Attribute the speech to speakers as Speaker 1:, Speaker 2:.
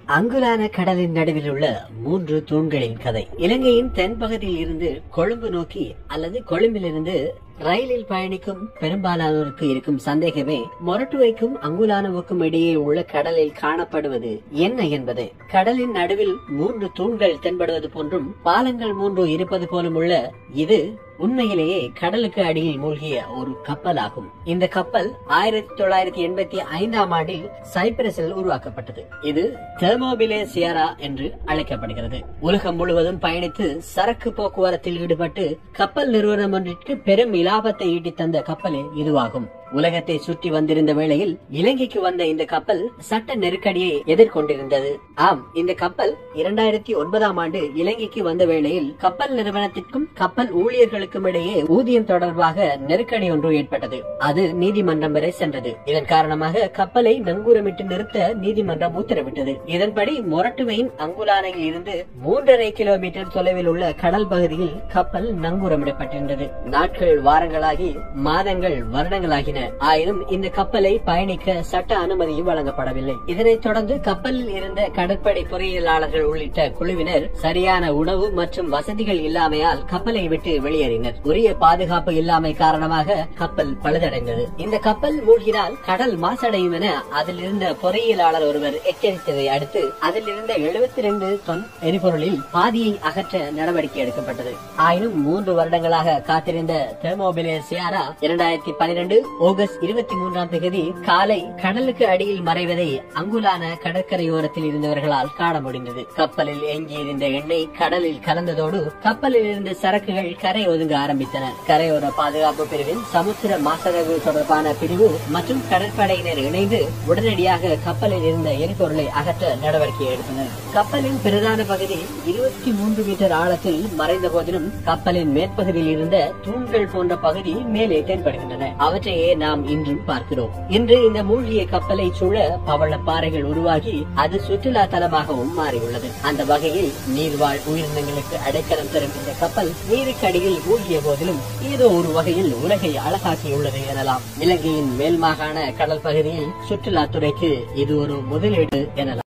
Speaker 1: அங்குலான கடலின் நடுவில் உள்ள மூன்று தூண்களின் கதை இலங்கையின் தென்பகுதியில் இருந்து கொழும்பு நோக்கி அல்லது கொழும்பிலிருந்து ரயிலில் பயணிக்கும் பெரும்பாலானோருக்கு இருக்கும் சந்தேகமே மொரட்டுவைக்கும் அங்குலானவுக்கும் இடையே உள்ள கடலில் காணப்படுவது என்ன என்பது கடலின் நடுவில் மூன்று தூண்கள் தென்படுவது போன்றும் பாலங்கள் மூன்று இருப்பது போலும் உள்ள இது உண்மையிலேயே கடலுக்கு அடியில் மூழ்கிய ஒரு கப்பல் ஆகும் இந்த கப்பல் ஆயிரத்தி தொள்ளாயிரத்தி எண்பத்தி ஐந்தாம் ஆண்டில் சைப்ரஸில் உருவாக்கப்பட்டது இது தெர்மோபிலே சியரா என்று அழைக்கப்படுகிறது உலகம் முழுவதும் பயணித்து சரக்கு போக்குவரத்தில் ஈடுபட்டு கப்பல் நிறுவனம் ஒன்றிற்கு பெரும் இலாபத்தை ஈட்டித் தந்த கப்பலே இதுவாகும் உலகத்தை சுற்றி வந்திருந்த வேளையில் இலங்கைக்கு வந்த இந்த கப்பல் சட்ட நெருக்கடியை எதிர்கொண்டிருந்தது ஆம் இந்த கப்பல் இரண்டாயிரத்தி ஒன்பதாம் ஆண்டு இலங்கைக்கு வந்த வேளையில் கப்பல் நிறுவனத்திற்கும் கப்பல் ஊழியர்களுக்கும் இடையே ஊதியம் தொடர்பாக நெருக்கடி ஒன்று ஏற்பட்டது அது நீதிமன்றம் வரை சென்றது இதன் காரணமாக கப்பலை நங்கூரமிட்டு நிறுத்த நீதிமன்றம் உத்தரவிட்டது இதன்படி மொரட்டுவையின் அங்குலானையில் இருந்து மூன்றரை கிலோமீட்டர் தொலைவில் உள்ள கடல் பகுதியில் கப்பல் நங்கூரமிடப்பட்டிருந்தது நாட்கள் வாரங்களாகி மாதங்கள் வருடங்களாகின ஆயினும் இந்த கப்பலை பயணிக்க சட்ட அனுமதியும் வழங்கப்படவில்லை இதனைத் தொடர்ந்து கப்பலில் இருந்த கடற்படை பொறியியலாளர்கள் உள்ளிட்ட குழுவினர் சரியான உணவு மற்றும் வசதிகள் இல்லாமையால் கப்பலை விட்டு வெளியேறினர் உரிய பாதுகாப்பு இல்லாமை காரணமாக கப்பல் பழுதடைந்தது இந்த கப்பல் மூழ்கினால் கடல் மாசடையும் என அதில் இருந்த பொறியியலாளர் ஒருவர் எச்சரித்ததை அடுத்து அதில் இருந்த எழுபத்தி ரெண்டு தொன் எரிபொருளில் பாதியை அகற்ற நடவடிக்கை எடுக்கப்பட்டது ஆயினும் மூன்று வருடங்களாக காத்திருந்த தெர்மோபிலே சியாரா இரண்டாயிரத்தி பனிரெண்டு ஆகஸ்ட் இருபத்தி மூன்றாம் தேதி காலை கடலுக்கு அடியில் மறைவதை அங்குலான கடற்கரையோரத்தில் இருந்தவர்களால் காண முடிந்தது கப்பலில் எஞ்சியிருந்த எண்ணெய் கடலில் கலந்ததோடு கப்பலில் இருந்த சரக்குகள் கரை ஒதுங்க ஆரம்பித்தன கரையோர பாதுகாப்பு பிரிவின் சமுத்திர மாசடைவு தொடர்பான பிரிவு மற்றும் கடற்படையினர் இணைந்து உடனடியாக கப்பலில் இருந்த எரிபொருளை அகற்ற நடவடிக்கை எடுத்தனர் கப்பலின் பிரதான பகுதி இருபத்தி மூன்று மீட்டர் ஆழத்தில் மறைந்த போதிலும் கப்பலின் மேற்பகுதியில் இருந்த தூண்கள் போன்ற பகுதி மேலே தென்படுகின்றன அவற்றையே நாம் இன்றும் பார்க்கிறோம் இன்று இந்த மூழ்கிய கப்பலை சூழ பவள பாறைகள் உருவாகி அது சுற்றுலா தலமாகவும் மாறியுள்ளது அந்த வகையில் நீர்வாழ் உயிரினங்களுக்கு அடைக்கலம் தரும் இந்த கப்பல் நீருக்கு அடியில் மூழ்கிய போதிலும் ஏதோ ஒரு வகையில் உலகை அழகாக்கியுள்ளது எனலாம் இலங்கையின் மேல் மாகாண கடல் பகுதியில் சுற்றுலாத்துறைக்கு இது ஒரு முதலீடு எனலாம்